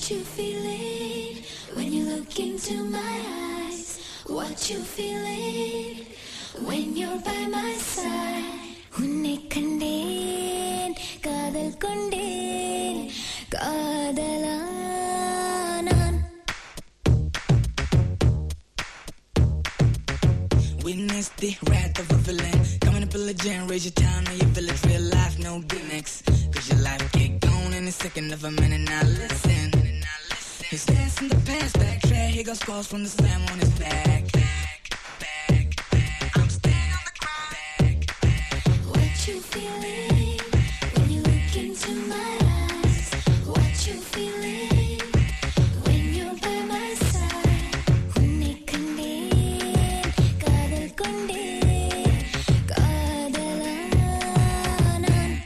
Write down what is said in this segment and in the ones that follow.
What you feeling when you look into my eyes? What you feeling when you're by my side? உன்னை கண்டேன் காதல் கொண்டேன் காதலா நான் Witness the wrath of a villain. Coming to pillage and raise your town or your village. Real life, no gimmicks. Cause your life get gone in a second of a minute. Now listen. He stands in the past, backtrack. He got scars from the slam on his back. Back, back, back. I'm staying on the ground. Back, back. What you feeling when you look into my eyes? What you feeling when you're by my side? உன்னை கண்டேன் காதல் கொண்டேன் காதலா நான்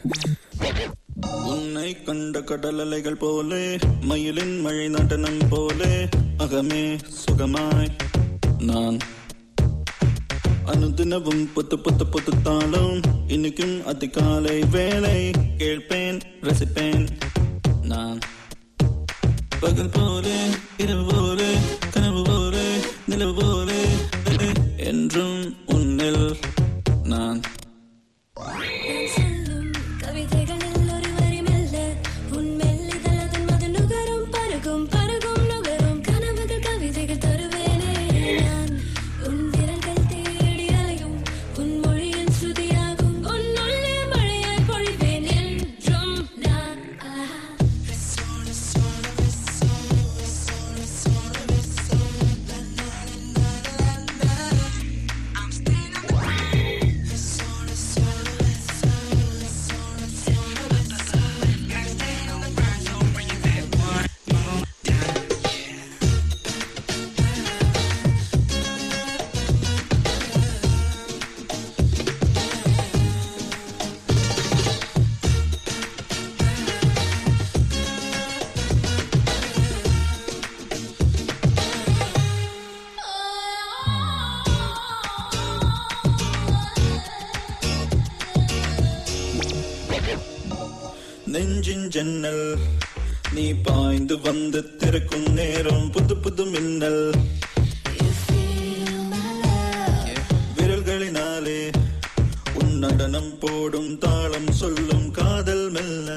உன்னை கண்ட கடல் அலைகள் போலே மயிலின் மழை நடனம் போலே அகமே சுகமாய் நான் அனுதினவும் புத்து புத்து புத்து தாளம் இன்னைக்கும் அதிகாலை வேலை கேட்பேன் ரசிப்பேன் நான் பகல் போலே இரவு போலே கனவு போலே நிலவு போலே என்றும் உன்னில் நான் நான் சொல்லும் கவிதைகளில் ஒரு வரி மெல்ல உன் மெல்லிதழ் அதன் மது நுகரும் பருகும் பருகும் நுகரும் கனவுகள் கவிதைகள் தருவேனே நான் உன் விரல்கள் தேடி அலையும் உன் மொழியின் ஸ்ருதியாகும் உன் உள்ளே மழையாய் பொழிவேன் என்றும் நான் ஆஹா நெஞ்சின் ஜன்னல் நீ பாய்ந்து வந்து திறக்கும் நேரம் புது புது மின்னல் You feel my love விரல்களினாலே உன் நடனம் போடும் தாளம் சொல்லும் காதல் மெல்ல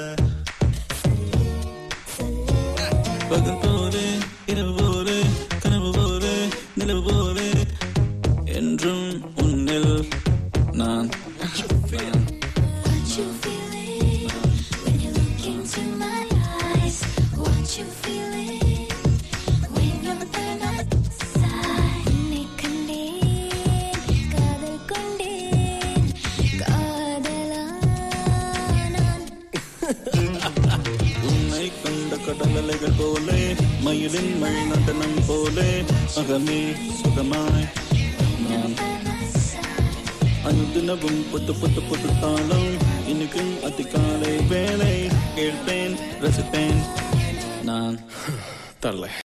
பகல் போலே இரவு போலே கனவு போலே நிலவு போலே என்றும் உன்னில் நான் What you feeling when you look into my eyes? What you feeling when you're by my side? உன்னை கண்டேன் காதல் கொண்டேன் காதலா நான் உன்னை கண்ட கடல் அலைகள் போலே மயிலின் மழை நடனம் போலே அகமே சுகமாய் நான் by my side. அனுதினமும் புத்து புத்து புத்து தாளம் இன்னைக்கும் அதிகாலை வேலை கேட்பேன் ரசிப்பேன் நான் தரல